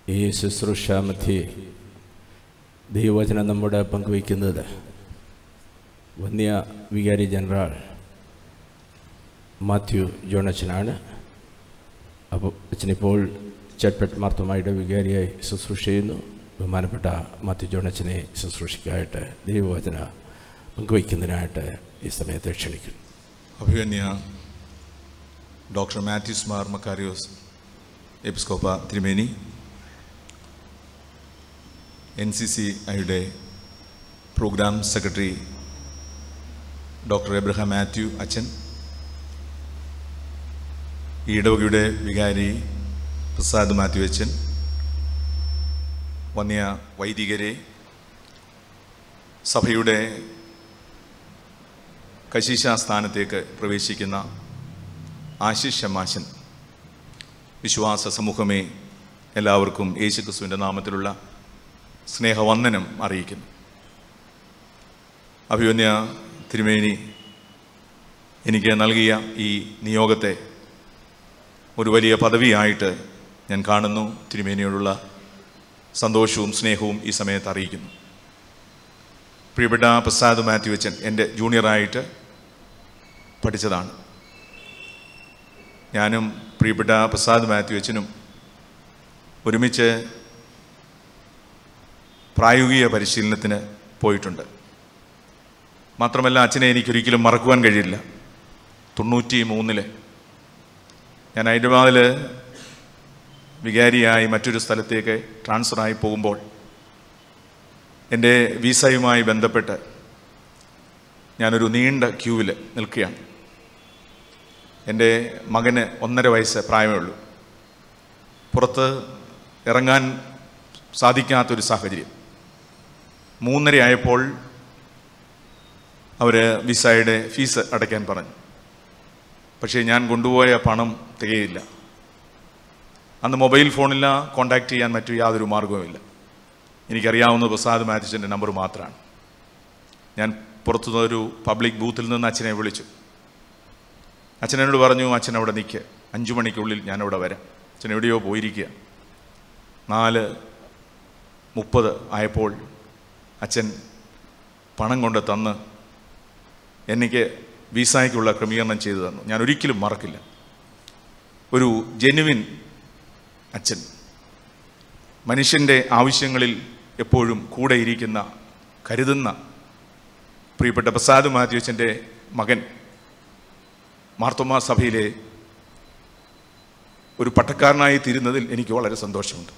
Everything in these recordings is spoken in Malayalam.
ഈ ശുശ്രൂഷ മധ്യേ ദൈവവചനം നമ്മുടെ പങ്കുവയ്ക്കുന്നത് വന്യ വികാരി ജനറൽ മാത്യു ജോണച്ചനാണ് അപ്പോൾ അച്ഛനിപ്പോൾ ചട്പട്ട് മാർത്തമായിട്ട് വികാരിയായി ശുശ്രൂഷ ചെയ്യുന്നു ബഹുമാനപ്പെട്ട മാത്യു ജോണച്ചനെ ശുശ്രൂഷയ്ക്കായിട്ട് ദൈവവചന പങ്കുവയ്ക്കുന്നതിനായിട്ട് ഈ സമയത്ത് ക്ഷണിക്കുന്നു അഭിമന്യ ഡോക്ടർ മാത്യൂസ് മാർ മക്കാരിയോസ് എപ്പിസ്കോപ്പ തിരുമേനി എൻ സി സി ഐയുടെ program secretary doctor Abraham Mathew അച്ഛൻ ഈ ഇടവകയുടെ വികാരി പ്രസാദ് മാത്യു അച്ഛൻ വന്യ വൈദികരെ സഭയുടെ കശീശ സ്ഥാനത്തേക്ക് പ്രവേശിക്കുന്ന ആശിഷ് ശമാശൻ വിശ്വാസ സമൂഹമേ എല്ലാവർക്കും യേശുക്രിസ്തുവിൻ്റെ നാമത്തിലുള്ള സ്നേഹവന്ദനം അറിയിക്കുന്നു അഭിമന്യ തിരുമേനി എനിക്ക് നൽകിയ ഈ നിയോഗത്തെ ഒരു വലിയ പദവിയായിട്ട് ഞാൻ കാണുന്നു തിരുമേനിയോടുള്ള സന്തോഷവും സ്നേഹവും ഈ സമയത്ത് അറിയിക്കുന്നു പ്രിയപ്പെട്ട പ്രസാദ് മാത്യു അച്ഛൻ എൻ്റെ ജൂനിയറായിട്ട് പഠിച്ചതാണ് ഞാനും പ്രിയപ്പെട്ട പ്രസാദ് മാത്യു അച്ഛനും ഒരുമിച്ച് പ്രായോഗിക പരിശീലനത്തിന് പോയിട്ടുണ്ട് മാത്രമല്ല അച്ഛനെ എനിക്കൊരിക്കലും മറക്കുവാൻ കഴിയില്ല തൊണ്ണൂറ്റി മൂന്നില് ഞാൻ ഹൈദരാബാദിൽ വികാരിയായി മറ്റൊരു സ്ഥലത്തേക്ക് ട്രാൻസ്ഫറായി പോകുമ്പോൾ എൻ്റെ വിസയുമായി ബന്ധപ്പെട്ട് ഞാനൊരു നീണ്ട ക്യൂവിൽ നിൽക്കുകയാണ് എൻ്റെ മകന് ഒന്നര വയസ്സ് പ്രായമേ ഉള്ളൂ പുറത്ത് ഇറങ്ങാൻ സാധിക്കാത്തൊരു സാഹചര്യം മൂന്നര ആയപ്പോൾ അവർ വിസയുടെ ഫീസ് അടയ്ക്കാൻ പറഞ്ഞു പക്ഷേ ഞാൻ കൊണ്ടുപോയ പണം തികയില്ല അന്ന് മൊബൈൽ ഫോണില്ല കോണ്ടാക്ട് ചെയ്യാൻ മറ്റു യാതൊരു മാർഗവുമില്ല എനിക്കറിയാവുന്ന പ്രസാദ് മാത്യുസിൻ്റെ നമ്പർ മാത്രമാണ് ഞാൻ പുറത്തുനിന്നൊരു പബ്ലിക് ബൂത്തിൽ നിന്ന് അച്ഛനെ വിളിച്ചു അച്ഛൻ എന്നോട് പറഞ്ഞു അച്ഛൻ അവിടെ നിൽക്കുക അഞ്ചു മണിക്കുള്ളിൽ ഞാൻ അവിടെ വരാം അച്ഛൻ എവിടെയോ പോയിരിക്കുക നാല് മുപ്പത് ആയപ്പോൾ അച്ഛൻ പണം കൊണ്ട് തന്ന് എനിക്ക് വിസായ്ക്കുള്ള ക്രമീകരണം ചെയ്തു തന്നു ഞാൻ ഒരിക്കലും മറക്കില്ല ഒരു ജെനുവിൻ അച്ഛൻ മനുഷ്യൻ്റെ ആവശ്യങ്ങളിൽ എപ്പോഴും കൂടെ ഇരിക്കുന്ന കരുതുന്ന പ്രിയപ്പെട്ട പ്രസാദ് മാത്യുച്ചൻ്റെ മകൻ മാർത്തോമാ സഭയിലെ ഒരു പട്ടക്കാരനായി തീരുന്നതിൽ എനിക്ക് വളരെ സന്തോഷമുണ്ട്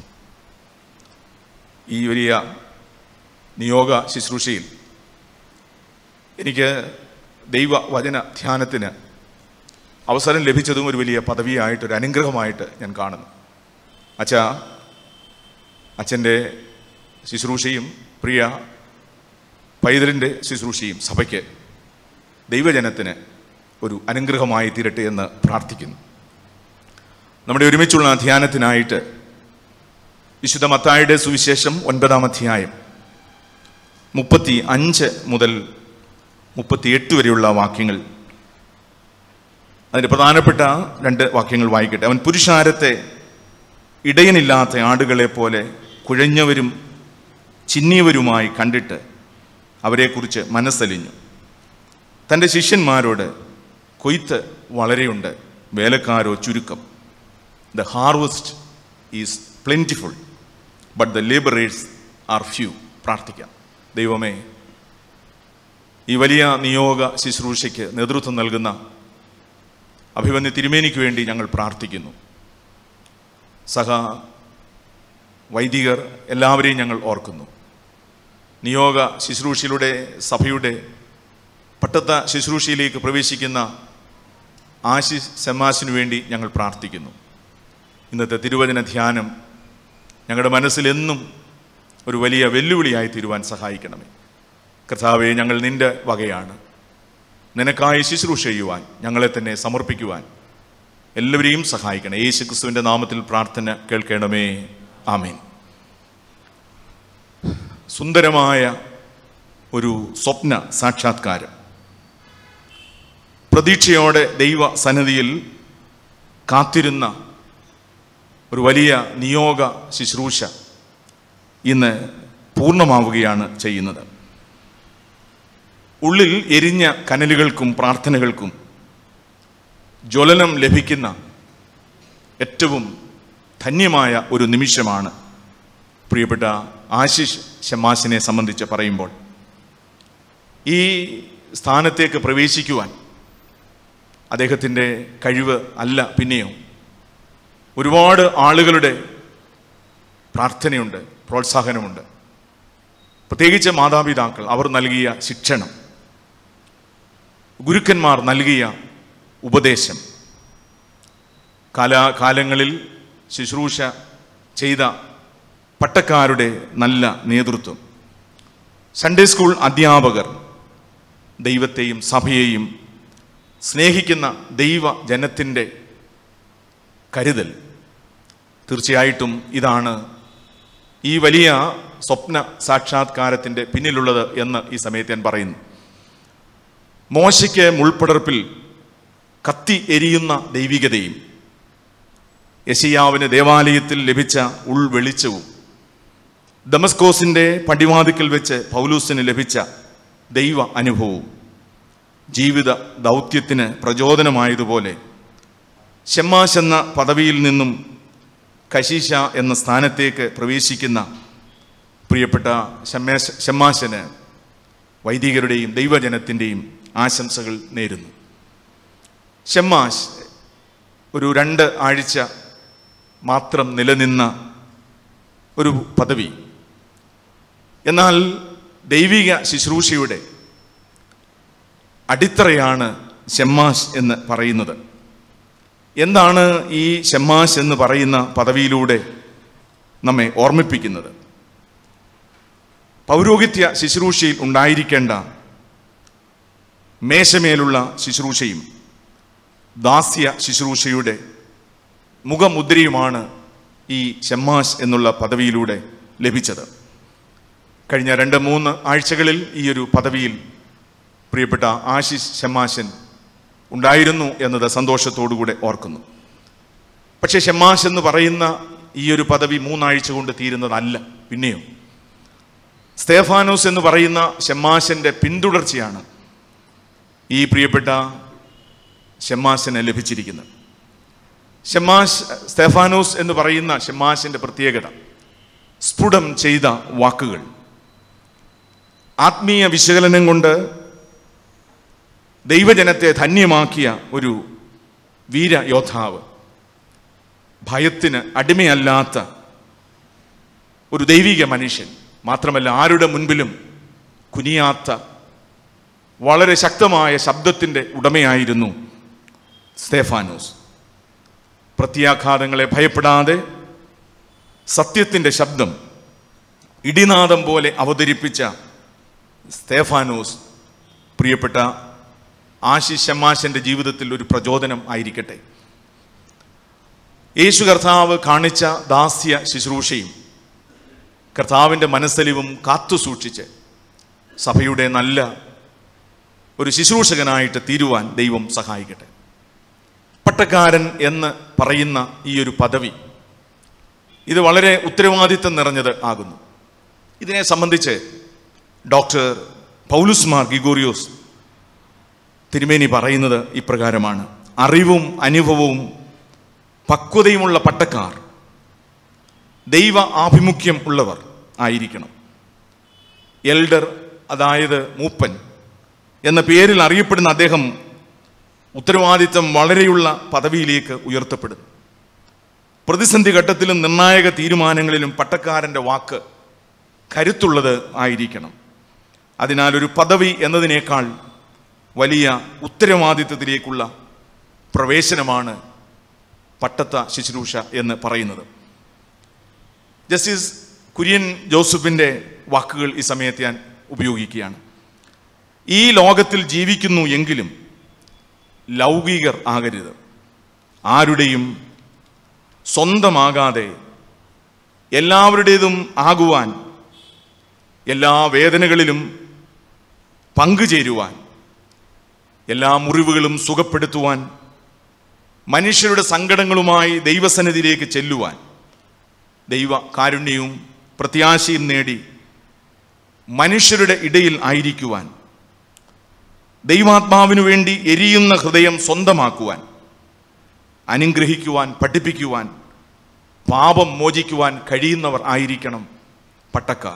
ഈ വലിയ നിയോഗ ശുശ്രൂഷയിൽ എനിക്ക് ദൈവ വചന ധ്യാനത്തിന് അവസരം ലഭിച്ചതും ഒരു വലിയ പദവിയായിട്ട് ഒരു അനുഗ്രഹമായിട്ട് ഞാൻ കാണുന്നു അച്ഛാ അച്ഛൻ്റെ ശുശ്രൂഷയും പ്രിയ പൈതലിൻ്റെ ശുശ്രൂഷയും സഭയ്ക്ക് ദൈവജനത്തിന് ഒരു അനുഗ്രഹമായി തീരട്ടെ എന്ന് പ്രാർത്ഥിക്കുന്നു നമ്മുടെ ഒരുമിച്ചുള്ള ധ്യാനത്തിനായിട്ട് വിശുദ്ധ മത്തായുടെ സുവിശേഷം ഒൻപതാം അധ്യായം മുപ്പത്തി അഞ്ച് മുതൽ മുപ്പത്തിയെട്ട് വരെയുള്ള വാക്യങ്ങൾ അതിൻ്റെ പ്രധാനപ്പെട്ട രണ്ട് വാക്യങ്ങൾ വായിക്കട്ടെ അവൻ പുരുഷാരത്തെ ഇടയനില്ലാത്ത ആടുകളെ പോലെ കുഴഞ്ഞവരും ചിന്നിയവരുമായി കണ്ടിട്ട് അവരെക്കുറിച്ച് മനസ്സലിഞ്ഞു തൻ്റെ ശിഷ്യന്മാരോട് കൊയ്ത്ത് വളരെയുണ്ട് വേലക്കാരോ ചുരുക്കം the harvest is plentiful but the labourers are few പ്രാർത്ഥിക്കാം ദൈവമേ ഈ വലിയ നിയോഗ ശുശ്രൂഷയ്ക്ക് നേതൃത്വം നൽകുന്ന അഭിമന്യ തിരുമേനിക്ക് വേണ്ടി ഞങ്ങൾ പ്രാർത്ഥിക്കുന്നു സഹ വൈദികർ എല്ലാവരെയും ഞങ്ങൾ ഓർക്കുന്നു നിയോഗ ശുശ്രൂഷയിലൂടെ സഭയുടെ പട്ടത്ത ശുശ്രൂഷയിലേക്ക് പ്രവേശിക്കുന്ന ആശിസ് സെമാസിനു വേണ്ടി ഞങ്ങൾ പ്രാർത്ഥിക്കുന്നു ഇന്നത്തെ തിരുവചന ധ്യാനം ഞങ്ങളുടെ മനസ്സിലെന്നും ഒരു വലിയ വെല്ലുവിളിയായി തീരുവാൻ സഹായിക്കണമേ കർത്താവെ ഞങ്ങൾ നിന്റെ വകയാണ് നിനക്കായി ശുശ്രൂഷ ചെയ്യുവാൻ ഞങ്ങളെ തന്നെ സമർപ്പിക്കുവാൻ എല്ലാവരെയും സഹായിക്കണം യേശു ക്രിസ്തുവിൻ്റെ നാമത്തിൽ പ്രാർത്ഥന കേൾക്കണമേ ആമേൻ സുന്ദരമായ ഒരു സ്വപ്ന സാക്ഷാത്കാരം പ്രതീക്ഷയോടെ ദൈവ സന്നിധിയിൽ കാത്തിരുന്ന ഒരു വലിയ നിയോഗ ശുശ്രൂഷ ഇന്ന് പൂർണ്ണമാവുകയാണ് ചെയ്യുന്നത് ഉള്ളിൽ എരിഞ്ഞ കനലുകൾക്കും പ്രാർത്ഥനകൾക്കും ജ്വലനം ലഭിക്കുന്ന ഏറ്റവും ധന്യമായ ഒരു നിമിഷമാണ് പ്രിയപ്പെട്ട ആശിഷ് ഷമാസിനെ സംബന്ധിച്ച് പറയുമ്പോൾ ഈ സ്ഥാനത്തേക്ക് പ്രവേശിക്കുവാൻ അദ്ദേഹത്തിൻ്റെ കഴിവ് അല്ല പിന്നെയോ ഒരുപാട് ആളുകളുടെ പ്രാർത്ഥനയുണ്ട് പ്രോത്സാഹനമുണ്ട് പ്രത്യേകിച്ച് മാതാപിതാക്കൾ അവർ നൽകിയ ശിക്ഷണം ഗുരുക്കന്മാർ നൽകിയ ഉപദേശം കാലാകാലങ്ങളിൽ ശുശ്രൂഷ ചെയ്ത പട്ടക്കാരുടെ നല്ല നേതൃത്വം സൺഡേ സ്കൂൾ അധ്യാപകർ ദൈവത്തെയും സഭയെയും സ്നേഹിക്കുന്ന ദൈവ ജനത്തിൻ്റെ കരുതൽ തീർച്ചയായിട്ടും ഇതാണ് ഈ വലിയ സ്വപ്ന സാക്ഷാത്കാരത്തിൻ്റെ പിന്നിലുള്ളത് എന്ന് ഈ സമയത്ത് ഞാൻ പറയുന്നു മോശയ്ക്ക് മുൾപ്പടർപ്പിൽ കത്തി എരിയുന്ന ദൈവികതയും യശിയാവിന് ദേവാലയത്തിൽ ലഭിച്ച ഉൾവെളിച്ചവും ദമസ്കോസിൻ്റെ പടിവാതിക്കൽ വെച്ച് പൗലൂസിന് ലഭിച്ച ദൈവ അനുഭവവും ജീവിത ദൗത്യത്തിന് പ്രചോദനമായതുപോലെ ഷെമ്മാശ് എന്ന പദവിയിൽ നിന്നും കശീശ എന്ന സ്ഥാനത്തേക്ക് പ്രവേശിക്കുന്ന പ്രിയപ്പെട്ട ഷമ്മേശ ഷമ്മാശന് വൈദികരുടെയും ദൈവജനത്തിൻ്റെയും ആശംസകൾ നേരുന്നു ഷമ്മാശ് ഒരു രണ്ട് ആഴ്ച മാത്രം നിലനിന്ന ഒരു പദവി എന്നാൽ ദൈവിക ശുശ്രൂഷയുടെ അടിത്തറയാണ് ഷെമ്മാശ് എന്ന് പറയുന്നത് എന്താണ് ഈ ഷെമ്മാശ് എന്ന് പറയുന്ന പദവിയിലൂടെ നമ്മെ ഓർമ്മിപ്പിക്കുന്നത് പൗരോഹിത്യ ശുശ്രൂഷയിൽ ഉണ്ടായിരിക്കേണ്ട മേശമേലുള്ള ശുശ്രൂഷയും ദാസ്യ ശുശ്രൂഷയുടെ മുഖമുദ്രയുമാണ് ഈ ഷെമ്മാശ് എന്നുള്ള പദവിയിലൂടെ ലഭിച്ചത് കഴിഞ്ഞ രണ്ട് മൂന്ന് ആഴ്ചകളിൽ ഈ ഒരു പദവിയിൽ പ്രിയപ്പെട്ട ആശിഷ് ഷെമ്മാശൻ ഉണ്ടായിരുന്നു എന്നത് സന്തോഷത്തോടുകൂടെ ഓർക്കുന്നു പക്ഷേ ഷെമ്മാശ് എന്ന് പറയുന്ന ഈ ഒരു പദവി മൂന്നാഴ്ച കൊണ്ട് തീരുന്നതല്ല പിന്നെയോ സ്തേഫാനോസ് എന്ന് പറയുന്ന ഷെമ്മാശന്റെ പിന്തുടർച്ചയാണ് ഈ പ്രിയപ്പെട്ട ഷെമ്മാശന് ലഭിച്ചിരിക്കുന്നത് ഷെമ്മാശ് സ്തേഫാനോസ് എന്ന് പറയുന്ന ഷെമ്മാശിന്റെ പ്രത്യേകത സ്ഫുടം ചെയ്ത വാക്കുകൾ ആത്മീയ വിശകലനം കൊണ്ട് ദൈവജനത്തെ ധന്യമാക്കിയ ഒരു വീരയോദ്ധാവ് ഭയത്തിന് അടിമയല്ലാത്ത ഒരു ദൈവിക മനുഷ്യൻ മാത്രമല്ല ആരുടെ മുൻപിലും കുനിയാത്ത വളരെ ശക്തമായ ശബ്ദത്തിൻ്റെ ഉടമയായിരുന്നു സ്തേഫാനോസ് പ്രത്യാഘാതങ്ങളെ ഭയപ്പെടാതെ സത്യത്തിൻ്റെ ശബ്ദം ഇടിനാദം പോലെ അവതരിപ്പിച്ച സ്തേഫാനോസ് പ്രിയപ്പെട്ട ആശിഷ് ശമാശന്റെ ജീവിതത്തിൽ ഒരു പ്രചോദനം ആയിരിക്കട്ടെ യേശു കർത്താവ് കാണിച്ച ദാസ്യ ശുശ്രൂഷയും കർത്താവിൻ്റെ മനസ്സലിവും കാത്തു സൂക്ഷിച്ച് സഭയുടെ നല്ല ഒരു ശുശ്രൂഷകനായിട്ട് തീരുവാൻ ദൈവം സഹായിക്കട്ടെ പട്ടക്കാരൻ എന്ന് പറയുന്ന ഈ ഒരു പദവി ഇത് വളരെ ഉത്തരവാദിത്തം നിറഞ്ഞത് ആകുന്നു ഇതിനെ സംബന്ധിച്ച് ഡോക്ടർ പൗലുസ്മാർ ഗിഗോറിയോസ് തിരുമേനി പറയുന്നത് ഇപ്രകാരമാണ് അറിവും അനുഭവവും പക്വതയുമുള്ള പട്ടക്കാർ ദൈവ ആഭിമുഖ്യം ഉള്ളവർ ആയിരിക്കണം എൽഡർ അതായത് മൂപ്പൻ എന്ന പേരിൽ അറിയപ്പെടുന്ന അദ്ദേഹം ഉത്തരവാദിത്തം വളരെയുള്ള പദവിയിലേക്ക് ഉയർത്തപ്പെടുന്നു പ്രതിസന്ധി ഘട്ടത്തിലും നിർണായക തീരുമാനങ്ങളിലും പട്ടക്കാരൻ്റെ വാക്ക് കരുത്തുള്ളത് ആയിരിക്കണം അതിനാൽ ഒരു പദവി എന്നതിനേക്കാൾ വലിയ ഉത്തരവാദിത്വത്തിലേക്കുള്ള പ്രവേശനമാണ് പട്ടത്ത ശുശ്രൂഷ എന്ന് പറയുന്നത് ജസ്റ്റിസ് കുര്യൻ ജോസഫിൻ്റെ വാക്കുകൾ ഈ സമയത്ത് ഞാൻ ഉപയോഗിക്കുകയാണ് ഈ ലോകത്തിൽ ജീവിക്കുന്നു എങ്കിലും ലൗകികർ ആകരുത് ആരുടെയും സ്വന്തമാകാതെ എല്ലാവരുടേതും ആകുവാൻ എല്ലാ വേദനകളിലും പങ്കുചേരുവാൻ എല്ലാ മുറിവുകളും സുഖപ്പെടുത്തുവാൻ മനുഷ്യരുടെ സങ്കടങ്ങളുമായി ദൈവസന്നിധിയിലേക്ക് ചെല്ലുവാൻ ദൈവ കാരുണ്യവും പ്രത്യാശയും നേടി മനുഷ്യരുടെ ഇടയിൽ ആയിരിക്കുവാൻ ദൈവാത്മാവിനു വേണ്ടി എരിയുന്ന ഹൃദയം സ്വന്തമാക്കുവാൻ അനുഗ്രഹിക്കുവാൻ പഠിപ്പിക്കുവാൻ പാപം മോചിക്കുവാൻ കഴിയുന്നവർ ആയിരിക്കണം പട്ടക്കാർ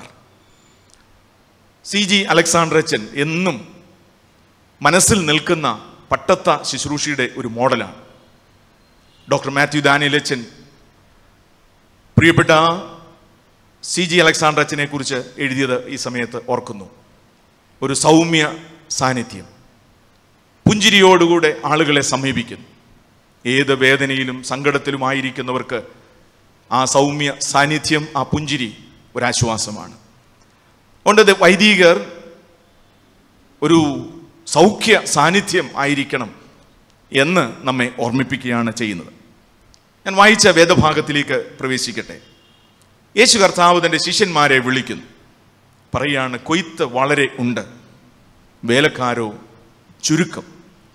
സി ജി അലക്സാണ്ടറച്ചൻ എന്നും മനസ്സിൽ നിൽക്കുന്ന പട്ടത്ത ശുശ്രൂഷയുടെ ഒരു മോഡലാണ് ഡോക്ടർ മാത്യു ദാനിയലച്ചൻ പ്രിയപ്പെട്ട സി ജി അലക്സാണ്ടറച്ചനെ കുറിച്ച് എഴുതിയത് ഈ സമയത്ത് ഓർക്കുന്നു ഒരു സൗമ്യ സാന്നിധ്യം പുഞ്ചിരിയോടുകൂടെ ആളുകളെ സമീപിക്കുന്നു ഏത് വേദനയിലും സങ്കടത്തിലുമായിരിക്കുന്നവർക്ക് ആ സൗമ്യ സാന്നിധ്യം ആ പുഞ്ചിരി ഒരാശ്വാസമാണ് അതുകൊണ്ട് വൈദികർ ഒരു സൗഖ്യ സാന്നിധ്യം ആയിരിക്കണം എന്ന് നമ്മെ ഓർമ്മിപ്പിക്കുകയാണ് ചെയ്യുന്നത് ഞാൻ വായിച്ച വേദഭാഗത്തിലേക്ക് പ്രവേശിക്കട്ടെ യേശു കർത്താവ് തൻ്റെ ശിഷ്യന്മാരെ വിളിക്കുന്നു പറയാണ് കൊയ്ത്ത് വളരെ ഉണ്ട് വേലക്കാരോ ചുരുക്കം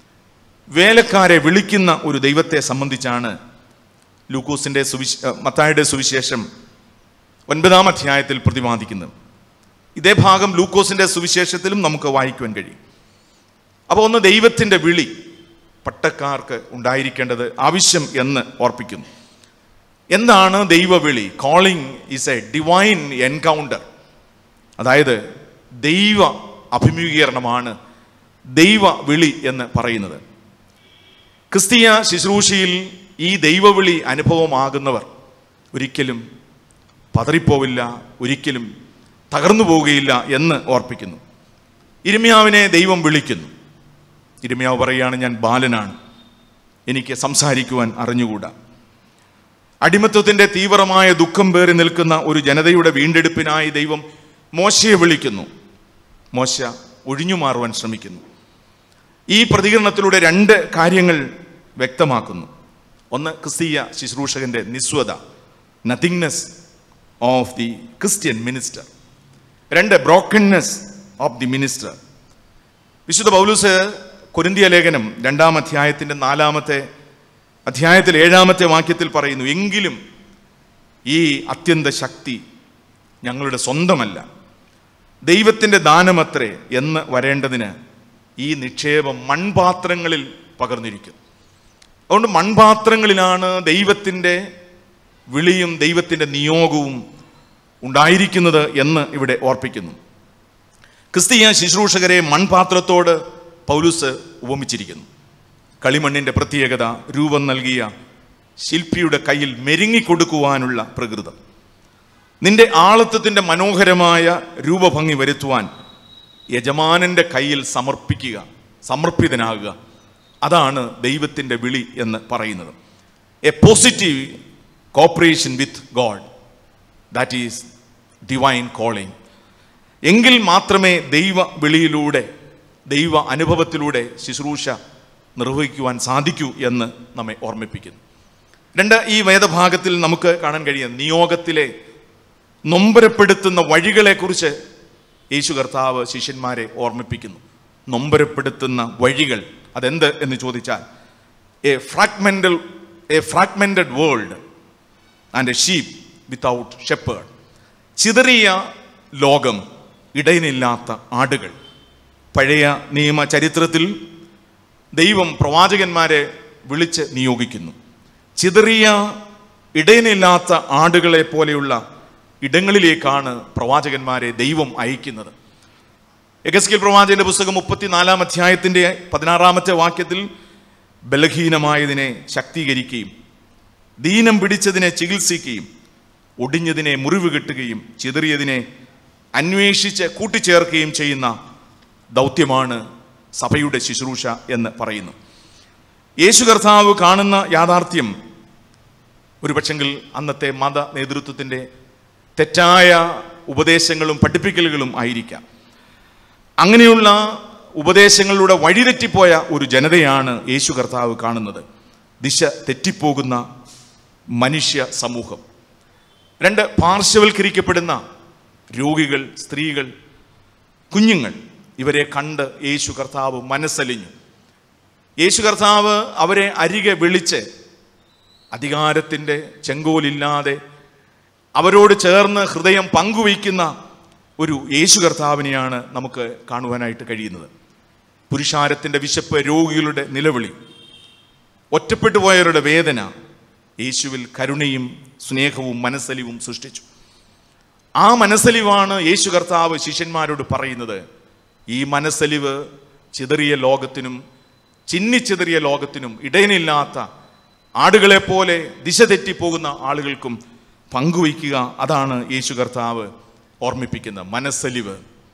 വേലക്കാരെ വിളിക്കുന്ന ഒരു ദൈവത്തെ സംബന്ധിച്ചാണ് ലൂക്കോസിൻ്റെ സുവിശ മത്തായുടെ സുവിശേഷം ഒൻപതാം അധ്യായത്തിൽ പ്രതിപാദിക്കുന്നത് ഇതേ ഭാഗം ലൂക്കോസിൻ്റെ സുവിശേഷത്തിലും നമുക്ക് വായിക്കുവാൻ കഴിയും അപ്പോൾ ഒന്ന് ദൈവത്തിൻ്റെ വിളി പട്ടക്കാർക്ക് ഉണ്ടായിരിക്കേണ്ടത് ആവശ്യം എന്ന് ഓർപ്പിക്കുന്നു എന്താണ് ദൈവവിളി calling is a divine encounter അതായത് ദൈവ അഭിമുഖീകരണമാണ് ദൈവ വിളി എന്ന് പറയുന്നത് ക്രിസ്തീയ ശുശ്രൂഷയിൽ ഈ ദൈവവിളി അനുഭവമാകുന്നവർ ഒരിക്കലും പതറിപ്പോവില്ല ഒരിക്കലും തകർന്നു പോവുകയില്ല എന്ന് ഓർപ്പിക്കുന്നു ഇരിമ്യാവിനെ ദൈവം വിളിക്കുന്നു ഇരിമ്യാവ് പറയുകയാണ് ഞാൻ ബാലനാണ് എനിക്ക് സംസാരിക്കുവാൻ അറിഞ്ഞുകൂടാ അടിമത്വത്തിൻ്റെ തീവ്രമായ ദുഃഖം പേറി നിൽക്കുന്ന ഒരു ജനതയുടെ വീണ്ടെടുപ്പിനായി ദൈവം മോശയെ വിളിക്കുന്നു മോശ ഒഴിഞ്ഞു മാറുവാൻ ശ്രമിക്കുന്നു ഈ പ്രതികരണത്തിലൂടെ രണ്ട് കാര്യങ്ങൾ വ്യക്തമാക്കുന്നു ഒന്ന് ക്രിസ്തീയ ശുശ്രൂഷകന്റെ നിസ്വത nothingness of the Christian minister രണ്ട് ബ്രോക്കൺനെസ് ഓഫ് ദി മിനിസ്റ്റർ വിശുദ്ധ പൗലൂസ് കൊരിന്തിയ ലേഖനം രണ്ടാം അധ്യായത്തിൻ്റെ നാലാമത്തെ അധ്യായത്തിൽ ഏഴാമത്തെ വാക്യത്തിൽ പറയുന്നു എങ്കിലും ഈ അത്യന്ത ശക്തി ഞങ്ങളുടെ സ്വന്തമല്ല ദൈവത്തിൻ്റെ ദാനമത്രേ എന്ന് വരേണ്ടതിന് ഈ നിക്ഷേപം മൺപാത്രങ്ങളിൽ പകർന്നിരിക്കുന്നു അതുകൊണ്ട് മൺപാത്രങ്ങളിലാണ് ദൈവത്തിൻ്റെ വിളിയും ദൈവത്തിൻ്റെ നിയോഗവും ഉണ്ടായിരിക്കുന്നത് എന്ന് ഇവിടെ ഓർപ്പിക്കുന്നു ക്രിസ്തീയ ശുശ്രൂഷകരെ മൺപാത്രത്തോട് പൗലൂസ് ഉപമിച്ചിരിക്കുന്നു കളിമണ്ണിൻ്റെ പ്രത്യേകത രൂപം നൽകിയ ശില്പിയുടെ കയ്യിൽ മെരുങ്ങിക്കൊടുക്കുവാനുള്ള പ്രകൃതം നിന്റെ ആളത്വത്തിൻ്റെ മനോഹരമായ രൂപഭംഗി വരുത്തുവാൻ യജമാനന്റെ കയ്യിൽ സമർപ്പിക്കുക സമർപ്പിതനാകുക അതാണ് ദൈവത്തിൻ്റെ വിളി എന്ന് പറയുന്നത് a positive cooperation with God that is divine calling എങ്കിൽ മാത്രമേ ദൈവ വിളിയിലൂടെ ദൈവ അനുഭവത്തിലൂടെ ശുശ്രൂഷ നിർവഹിക്കുവാൻ സാധിക്കൂ എന്ന് നമ്മെ ഓർമ്മിപ്പിക്കുന്നു രണ്ട് ഈ വേദഭാഗത്തിൽ നമുക്ക് കാണാൻ കഴിയും നിയോഗത്തിലെ നൊമ്പരപ്പെടുത്തുന്ന വഴികളെക്കുറിച്ച് യേശു കർത്താവ് ശിഷ്യന്മാരെ ഓർമ്മിപ്പിക്കുന്നു നൊമ്പരപ്പെടുത്തുന്ന വഴികൾ അതെന്ത് എന്ന് ചോദിച്ചാൽ a fragmental a fragmented world and a sheep without shepherd ചിതറിയ ലോകം ഇടയനില്ലാത്ത ആടുകൾ പഴയ നിയമ ചരിത്രത്തിൽ ദൈവം പ്രവാചകന്മാരെ വിളിച്ച് നിയോഗിക്കുന്നു ചിതറിയ ഇടയനില്ലാത്ത ആടുകളെ പോലെയുള്ള ഇടങ്ങളിലേക്കാണ് പ്രവാചകന്മാരെ ദൈവം അയക്കുന്നത് എഗസ്കിൽ പ്രവാചകന്റെ പുസ്തകം മുപ്പത്തിനാലാം അധ്യായത്തിന്റെ പതിനാറാമത്തെ വാക്യത്തിൽ ബലഹീനമായതിനെ ശക്തീകരിക്കുകയും ദീനം പിടിച്ചതിനെ ചികിത്സിക്കുകയും ഒടിഞ്ഞതിനെ മുറിവ് കെട്ടുകയും ചിതറിയതിനെ അന്വേഷിച്ച് കൂട്ടിച്ചേർക്കുകയും ചെയ്യുന്ന ദൗത്യമാണ് സഭയുടെ ശുശ്രൂഷ എന്ന് പറയുന്നു യേശു കർത്താവ് കാണുന്ന യാഥാർത്ഥ്യം ഒരു പക്ഷെങ്കിൽ അന്നത്തെ മത നേതൃത്വത്തിൻ്റെ തെറ്റായ ഉപദേശങ്ങളും പഠിപ്പിക്കലുകളും ആയിരിക്കാം അങ്ങനെയുള്ള ഉപദേശങ്ങളിലൂടെ വഴിതെറ്റിപ്പോയ ഒരു ജനതയാണ് യേശു കർത്താവ് കാണുന്നത് ദിശ തെറ്റിപ്പോകുന്ന മനുഷ്യ സമൂഹം രണ്ട് പാർശ്വവൽക്കരിക്കപ്പെടുന്ന രോഗികൾ സ്ത്രീകൾ കുഞ്ഞുങ്ങൾ ഇവരെ കണ്ട് യേശു കർത്താവ് മനസ്സലിഞ്ഞു യേശു കർത്താവ് അവരെ അരികെ വിളിച്ച് അധികാരത്തിൻ്റെ ചെങ്കോലില്ലാതെ അവരോട് ചേർന്ന് ഹൃദയം പങ്കുവയ്ക്കുന്ന ഒരു യേശു കർത്താവിനെയാണ് നമുക്ക് കാണുവാനായിട്ട് കഴിയുന്നത് പുരുഷാരത്തിൻ്റെ വിശപ്പ് രോഗികളുടെ നിലവിളി ഒറ്റപ്പെട്ടു പോയവരുടെ വേദന യേശുവിൽ കരുണയും സ്നേഹവും മനസ്സലിവും സൃഷ്ടിച്ചു ആ മനസ്സലിവാണ് യേശു കർത്താവ് ശിഷ്യന്മാരോട് പറയുന്നത് ഈ മനസ്സലിവ് ചിതറിയ ലോകത്തിനും ചിന്നിച്ചിതറിയ ലോകത്തിനും ഇടയനില്ലാത്ത ആടുകളെ പോലെ ദിശ തെറ്റിപ്പോകുന്ന ആളുകൾക്കും പങ്കുവയ്ക്കുക അതാണ് യേശു കർത്താവ് ഓർമ്മിപ്പിക്കുന്നത് മനസ്സലിവ്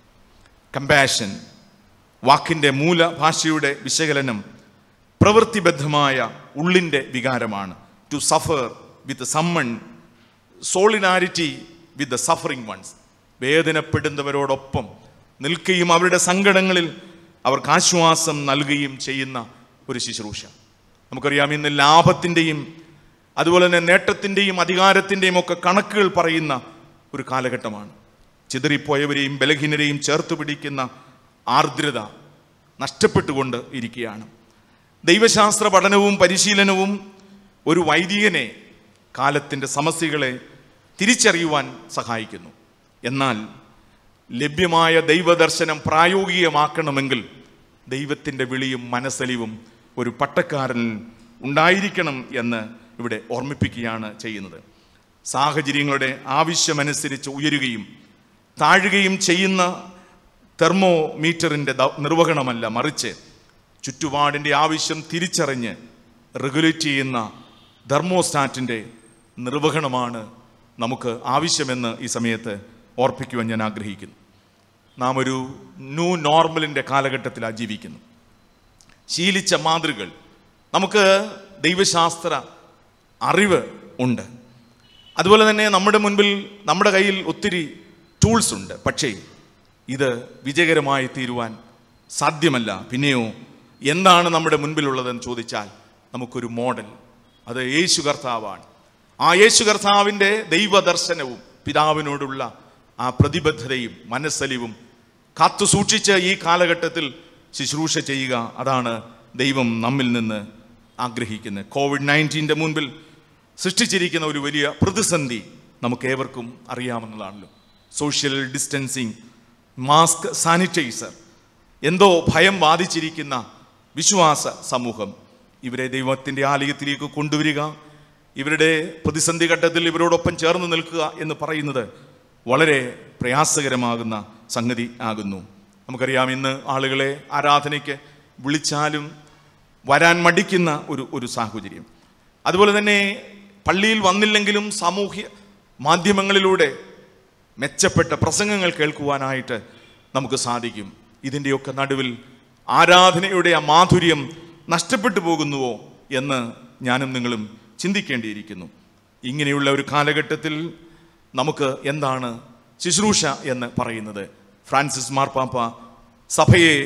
കമ്പാഷൻ വാക്കിൻ്റെ മൂലഭാഷയുടെ വിശകലനം പ്രവൃത്തിബദ്ധമായ ഉള്ളിൻ്റെ വികാരമാണ് to suffer with someone solidarity with the suffering ones വേദനപ്പെടുന്നവരോടൊപ്പം നിൽക്കുകയും അവരുടെ സങ്കടങ്ങളിൽ അവർക്ക് ആശ്വാസം നൽകുകയും ചെയ്യുന്ന ഒരു ശുശ്രൂഷ നമുക്കറിയാം ഇന്ന് ലാഭത്തിൻ്റെയും അതുപോലെ തന്നെ നേട്ടത്തിൻ്റെയും അധികാരത്തിൻ്റെയും ഒക്കെ കണക്കുകൾ പറയുന്ന ഒരു കാലഘട്ടമാണ് ചിതറിപ്പോയവരെയും ബലഹീനരെയും ചേർത്ത് പിടിക്കുന്ന ആർദ്രത നഷ്ടപ്പെട്ടുകൊണ്ട് ഇരിക്കുകയാണ് ദൈവശാസ്ത്ര പഠനവും പരിശീലനവും ഒരു വൈദികനെ കാലത്തിൻ്റെ സമസ്യകളെ തിരിച്ചറിയുവാൻ സഹായിക്കുന്നു എന്നാൽ ലഭ്യമായ ദൈവദർശനം പ്രായോഗികമാക്കണമെങ്കിൽ ദൈവത്തിൻ്റെ വിളിയും മനസ്സലിവും ഒരു പട്ടക്കാരനിൽ ഉണ്ടായിരിക്കണം എന്ന് ഇവിടെ ഓർമ്മിപ്പിക്കുകയാണ് ചെയ്യുന്നത് സാഹചര്യങ്ങളുടെ ആവശ്യമനുസരിച്ച് ഉയരുകയും താഴുകയും ചെയ്യുന്ന തെർമോമീറ്ററിൻ്റെ ദ- നിർവഹണമല്ല മറിച്ച് ചുറ്റുപാടിൻ്റെ ആവശ്യം തിരിച്ചറിഞ്ഞ് റെഗുലേറ്റ് ചെയ്യുന്ന തെർമോസ്റ്റാറ്റിൻ്റെ നിർവഹണമാണ് നമുക്ക് ആവശ്യമെന്ന് ഈ സമയത്ത് ഓർപ്പിക്കുവാൻ ഞാൻ ആഗ്രഹിക്കുന്നു നാം ഒരു ന്യൂ നോർമലിൻ്റെ കാലഘട്ടത്തിലാണ് ജീവിക്കുന്നു ശീലിച്ച മാതൃകൾ നമുക്ക് ദൈവശാസ്ത്ര അറിവ് ഉണ്ട് അതുപോലെ തന്നെ നമ്മുടെ മുൻപിൽ നമ്മുടെ കയ്യിൽ ഒത്തിരി ടൂൾസ് ഉണ്ട് പക്ഷേ ഇത് വിജയകരമായി തീരുവാൻ സാധ്യമല്ല പിന്നെയോ എന്താണ് നമ്മുടെ മുൻപിലുള്ളതെന്ന് ചോദിച്ചാൽ നമുക്കൊരു മോഡൽ അത് യേശു കർത്താവാണ് ആ യേശു കർത്താവിൻ്റെ ദൈവദർശനവും പിതാവിനോടുള്ള ആ പ്രതിബദ്ധതയും മനസ്സലിവും കാത്തു സൂക്ഷിച്ച് ഈ കാലഘട്ടത്തിൽ ശുശ്രൂഷ ചെയ്യുക അതാണ് ദൈവം നമ്മിൽ നിന്ന് ആഗ്രഹിക്കുന്നത് കോവിഡ് നയൻറ്റീൻ്റെ മുൻപിൽ സൃഷ്ടിച്ചിരിക്കുന്ന ഒരു വലിയ പ്രതിസന്ധി നമുക്ക് ഏവർക്കും അറിയാമെന്നതാണല്ലോ സോഷ്യൽ ഡിസ്റ്റൻസിങ് മാസ്ക് സാനിറ്റൈസർ എന്തോ ഭയം ബാധിച്ചിരിക്കുന്ന വിശ്വാസ സമൂഹം ഇവരെ ദൈവത്തിൻ്റെ ആലയത്തിലേക്ക് കൊണ്ടുവരിക ഇവരുടെ പ്രതിസന്ധി ഘട്ടത്തിൽ ഇവരോടൊപ്പം ചേർന്ന് നിൽക്കുക എന്ന് പറയുന്നത് വളരെ പ്രയാസകരമാകുന്ന സംഗതി ആകുന്നു നമുക്കറിയാം ഇന്ന് ആളുകളെ ആരാധനയ്ക്ക് വിളിച്ചാലും വരാൻ മടിക്കുന്ന ഒരു ഒരു സാഹചര്യം അതുപോലെ തന്നെ പള്ളിയിൽ വന്നില്ലെങ്കിലും സാമൂഹ്യ മാധ്യമങ്ങളിലൂടെ മെച്ചപ്പെട്ട പ്രസംഗങ്ങൾ കേൾക്കുവാനായിട്ട് നമുക്ക് സാധിക്കും ഇതിൻ്റെയൊക്കെ നടുവിൽ ആരാധനയുടെ ആ മാധുര്യം നഷ്ടപ്പെട്ടു പോകുന്നുവോ എന്ന് ഞാനും നിങ്ങളും ചിന്തിക്കേണ്ടിയിരിക്കുന്നു ഇങ്ങനെയുള്ള ഒരു കാലഘട്ടത്തിൽ നമുക്ക് എന്താണ് ശുശ്രൂഷ എന്ന് പറയുന്നത് ഫ്രാൻസിസ് മാർപ്പാപ്പ സഭയെ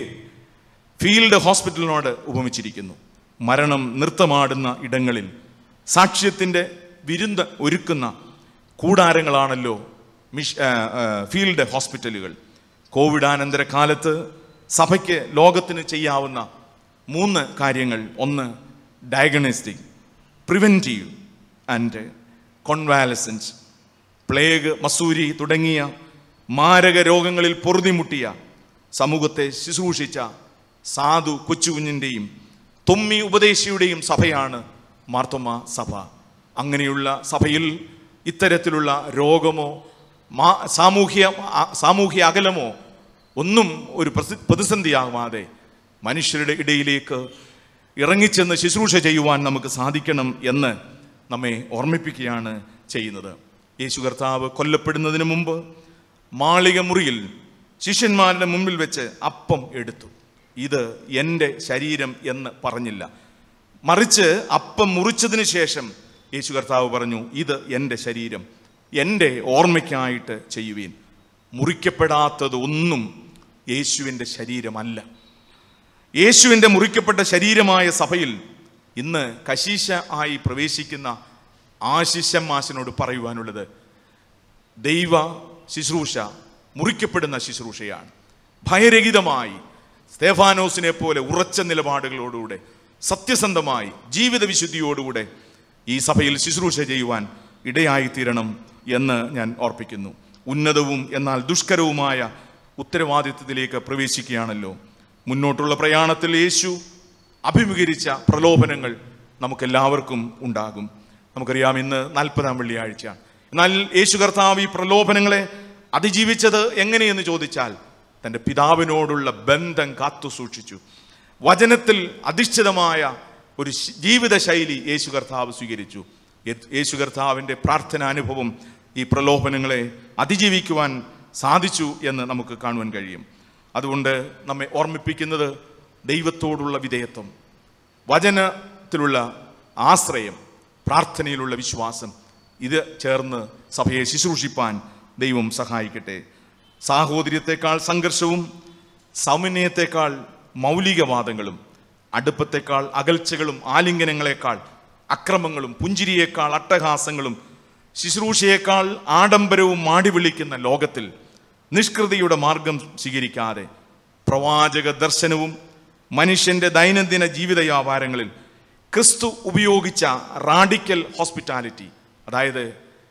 ഫീൽഡ് ഹോസ്പിറ്റലിനോട് ഉപമിച്ചിരിക്കുന്നു മരണം നൃത്തമാടുന്ന ഇടങ്ങളിൽ സാക്ഷ്യത്തിൻ്റെ വിരുന്ന് ഒരുക്കുന്ന കൂടാരങ്ങളാണല്ലോ മിഷ് ആ, ആ, ഫീൽഡ് ഹോസ്പിറ്റലുകൾ കോവിഡാനന്തര കാലത്ത് സഭയ്ക്ക് ലോകത്തിന് ചെയ്യാവുന്ന മൂന്ന് കാര്യങ്ങൾ ഒന്ന് diagnostic preventive and convalescence plague മസൂരി തുടങ്ങിയ മാരക രോഗങ്ങളിൽ പൊറുതിമുട്ടിയ സമൂഹത്തെ ശുശ്രൂഷിച്ച സാധു കൊച്ചുകുഞ്ഞിൻ്റെയും തൊമ്മി ഉപദേശിയുടെയും സഭയാണ് മാർത്തോമ സഭ അങ്ങനെയുള്ള സഭയിൽ ഇത്തരത്തിലുള്ള രോഗമോ മാ സാമൂഹ്യ ആ- സാമൂഹ്യ അകലമോ ഒന്നും ഒരു പ്രസി- പ്രതിസന്ധിയാവാതെ മനുഷ്യരുടെ ഇടയിലേക്ക് ഇറങ്ങിച്ചെന്ന് ശുശ്രൂഷ ചെയ്യുവാൻ നമുക്ക് സാധിക്കണം എന്ന് നമ്മെ ഓർമ്മിപ്പിക്കുകയാണ് ചെയ്യുന്നത് യേശു കർത്താവ് കൊല്ലപ്പെടുന്നതിന് മുമ്പ് മാളിക മുറിയിൽ ശിഷ്യന്മാരുടെ മുമ്പിൽ വെച്ച് അപ്പം എടുത്തു ഇത് എൻ്റെ ശരീരം എന്ന് പറഞ്ഞില്ല മറിച്ച് അപ്പം മുറിച്ചതിന് ശേഷം യേശു കർത്താവ് പറഞ്ഞു ഇത് എൻ്റെ ശരീരം എൻ്റെ ഓർമ്മയ്ക്കായിട്ട് ചെയ്യുവീൻ മുറിക്കപ്പെടാത്തത് ഒന്നും യേശുവിൻ്റെ ശരീരമല്ല യേശുവിൻ്റെ മുറിക്കപ്പെട്ട ശരീരമായ സഭയിൽ ഇന്ന് കശീശ ആയി പ്രവേശിക്കുന്ന ആശിഷമാശനോട് പറയുവാനുള്ളത് ദൈവ ശുശ്രൂഷ മുറിക്കപ്പെടുന്ന ശുശ്രൂഷയാണ് ഭയരഹിതമായി സ്തേഫാനോസിനെ പോലെ ഉറച്ച നിലപാടുകളോടുകൂടെ സത്യസന്ധമായി ജീവിത വിശുദ്ധിയോടുകൂടെ ഈ സഭയിൽ ശുശ്രൂഷ ചെയ്യുവാൻ ഇടയായിത്തീരണം എന്ന് ഞാൻ ഓർപ്പിക്കുന്നു ഉന്നതവും എന്നാൽ ദുഷ്കരവുമായ ഉത്തരവാദിത്വത്തിലേക്ക് പ്രവേശിക്കുകയാണല്ലോ മുന്നോട്ടുള്ള പ്രയാണത്തിൽ യേശു അഭിമുഖീകരിച്ച പ്രലോഭനങ്ങൾ നമുക്കെല്ലാവർക്കും ഉണ്ടാകും നമുക്കറിയാം ഇന്ന് നാൽപ്പതാം വെള്ളിയാഴ്ചയാണ് എന്നാൽ യേശു കർത്താവ് ഈ പ്രലോഭനങ്ങളെ അതിജീവിച്ചത് എങ്ങനെയെന്ന് ചോദിച്ചാൽ തൻ്റെ പിതാവിനോടുള്ള ബന്ധം കാത്തു സൂക്ഷിച്ചു വചനത്തിൽ അധിഷ്ഠിതമായ ഒരു ശ- ജീവിത ശൈലി യേശു കർത്താവ് സ്വീകരിച്ചു യെ- യേശു കർത്താവിൻ്റെ പ്രാർത്ഥന അനുഭവം ഈ പ്രലോഭനങ്ങളെ അതിജീവിക്കുവാൻ സാധിച്ചു എന്ന് നമുക്ക് കാണുവാൻ കഴിയും അതുകൊണ്ട് നമ്മെ ഓർമ്മിപ്പിക്കുന്നത് ദൈവത്തോടുള്ള വിധേയത്വം വചനത്തിലുള്ള ആശ്രയം പ്രാർത്ഥനയിലുള്ള വിശ്വാസം ഇത് ചേർന്ന് സഭയെ ശുശ്രൂഷിപ്പാൻ ദൈവം സഹായിക്കട്ടെ സാഹോദര്യത്തെക്കാൾ സംഘർഷവും സൗമ്യത്തെക്കാൾ മൗലികവാദങ്ങളും അടുപ്പത്തെക്കാൾ അകൽച്ചകളും ആലിംഗനങ്ങളെക്കാൾ അക്രമങ്ങളും പുഞ്ചിരിയേക്കാൾ അട്ടഹാസങ്ങളും ശുശ്രൂഷയേക്കാൾ ആഡംബരവും മാടി വിളിക്കുന്ന ലോകത്തിൽ നിഷ്കൃതിയുടെ മാർഗം സ്വീകരിക്കാതെ പ്രവാചക ദർശനവും മനുഷ്യന്റെ ദൈനംദിന ജീവിത വ്യാപാരങ്ങളിൽ ക്രിസ്തു ഉപയോഗിച്ച റാഡിക്കൽ ഹോസ്പിറ്റാലിറ്റി അതായത്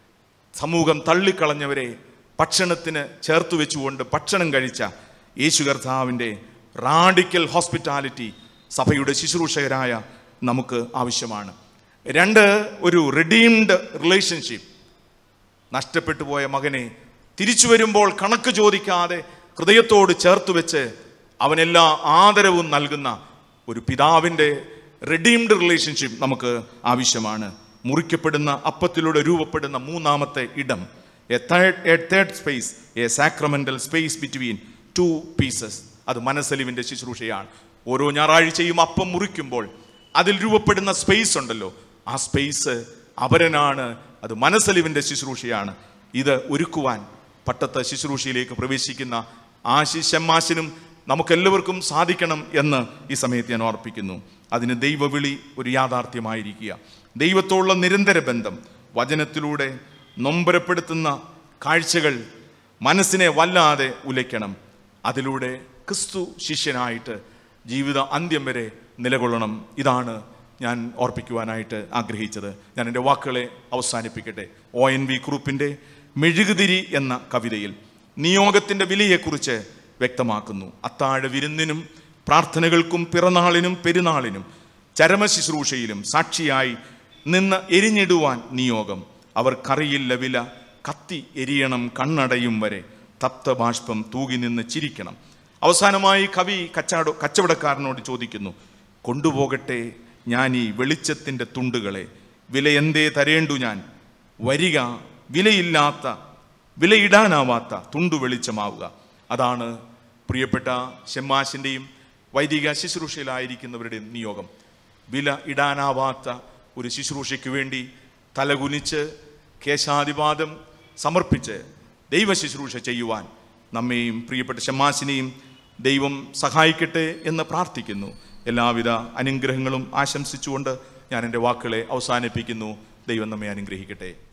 സമൂഹം തള്ളിക്കളഞ്ഞവരെ ഭക്ഷണത്തിന് ചേർത്ത് വെച്ചുകൊണ്ട് ഭക്ഷണം കഴിച്ച യേശു കർത്താവിൻ്റെ റാഡിക്കൽ ഹോസ്പിറ്റാലിറ്റി സഭയുടെ ശുശ്രൂഷകരായ നമുക്ക് ആവശ്യമാണ് രണ്ട് ഒരു റിഡീംഡ് റിലേഷൻഷിപ്പ് നഷ്ടപ്പെട്ടു പോയ മകനെ തിരിച്ചു വരുമ്പോൾ കണക്ക് ചോദിക്കാതെ ഹൃദയത്തോട് ചേർത്ത് വെച്ച് അവനെല്ലാ ആദരവും നൽകുന്ന ഒരു പിതാവിൻ്റെ റെഡീംഡ് റിലേഷൻഷിപ്പ് നമുക്ക് ആവശ്യമാണ് മുറിക്കപ്പെടുന്ന അപ്പത്തിലൂടെ രൂപപ്പെടുന്ന മൂന്നാമത്തെ ഇടം a third a third space a sacramental space between two pieces അത് മനസ്സലിവിൻ്റെ ശുശ്രൂഷയാണ് ഓരോ ഞായറാഴ്ചയും അപ്പം മുറിക്കുമ്പോൾ അതിൽ രൂപപ്പെടുന്ന സ്പേസ് ഉണ്ടല്ലോ ആ സ്പേസ് അപരനാണ് അത് മനസ്സലിവിൻ്റെ ശുശ്രൂഷയാണ് ഇത് ഒരുക്കുവാൻ പട്ടത്തെ ശുശ്രൂഷയിലേക്ക് പ്രവേശിക്കുന്ന ആശിഷമ്മാശിനും നമുക്കെല്ലാവർക്കും സാധിക്കണം എന്ന് ഈ സമയത്ത് ഞാൻ ഓർപ്പിക്കുന്നു അതിന് ദൈവവിളി ഒരു യാഥാർത്ഥ്യമായിരിക്കുക ദൈവത്തോടുള്ള നിരന്തര ബന്ധം വചനത്തിലൂടെ നൊമ്പരപ്പെടുത്തുന്ന കാഴ്ചകൾ മനസ്സിനെ വല്ലാതെ ഉലയ്ക്കണം അതിലൂടെ ക്രിസ്തു ശിഷ്യനായിട്ട് ജീവിത അന്ത്യം വരെ നിലകൊള്ളണം ഇതാണ് ഞാൻ ഓർപ്പിക്കുവാനായിട്ട് ആഗ്രഹിച്ചത് ഞാൻ എൻ്റെ വാക്കുകളെ അവസാനിപ്പിക്കട്ടെ ഒ എൻ വി കുറുപ്പിൻ്റെ മെഴുകുതിരി എന്ന കവിതയിൽ നിയോഗത്തിൻ്റെ വിലയെക്കുറിച്ച് വ്യക്തമാക്കുന്നു അത്താഴ വിരുന്നിനും പ്രാർത്ഥനകൾക്കും പിറന്നാളിനും പെരുന്നാളിനും ചരമശുശ്രൂഷയിലും സാക്ഷിയായി നിന്ന് എരിഞ്ഞിടുവാൻ നിയോഗം അവർക്കറിയില്ല വില കത്തി എരിയണം കണ്ണടയും വരെ തപ്തബാഷ്പം തൂകി നിന്ന് ചിരിക്കണം അവസാനമായി കവി കച്ചാടോ കച്ചവടക്കാരനോട് ചോദിക്കുന്നു കൊണ്ടുപോകട്ടെ ഞാൻ ഈ വെളിച്ചത്തിൻ്റെ തുണ്ടുകളെ വില എന്തേ തരേണ്ടു ഞാൻ വരിക വിലയില്ലാത്ത വിലയിടാനാവാത്ത തുണ്ടു വെളിച്ചമാവുക അതാണ് പ്രിയപ്പെട്ട ഷെമ്മാശിൻ്റെയും വൈദിക ശുശ്രൂഷയിലായിരിക്കുന്നവരുടെയും നിയോഗം വില ഇടാനാവാത്ത ഒരു ശുശ്രൂഷയ്ക്ക് വേണ്ടി തലകുനിച്ച് കേശാധിപാദം സമർപ്പിച്ച് ദൈവ ശുശ്രൂഷ ചെയ്യുവാൻ നമ്മെയും പ്രിയപ്പെട്ട ഷമ്മാസിനെയും ദൈവം സഹായിക്കട്ടെ എന്ന് പ്രാർത്ഥിക്കുന്നു എല്ലാവിധ അനുഗ്രഹങ്ങളും ആശംസിച്ചുകൊണ്ട് ഞാൻ എൻ്റെ വാക്കുകളെ അവസാനിപ്പിക്കുന്നു ദൈവം നമ്മെ അനുഗ്രഹിക്കട്ടെ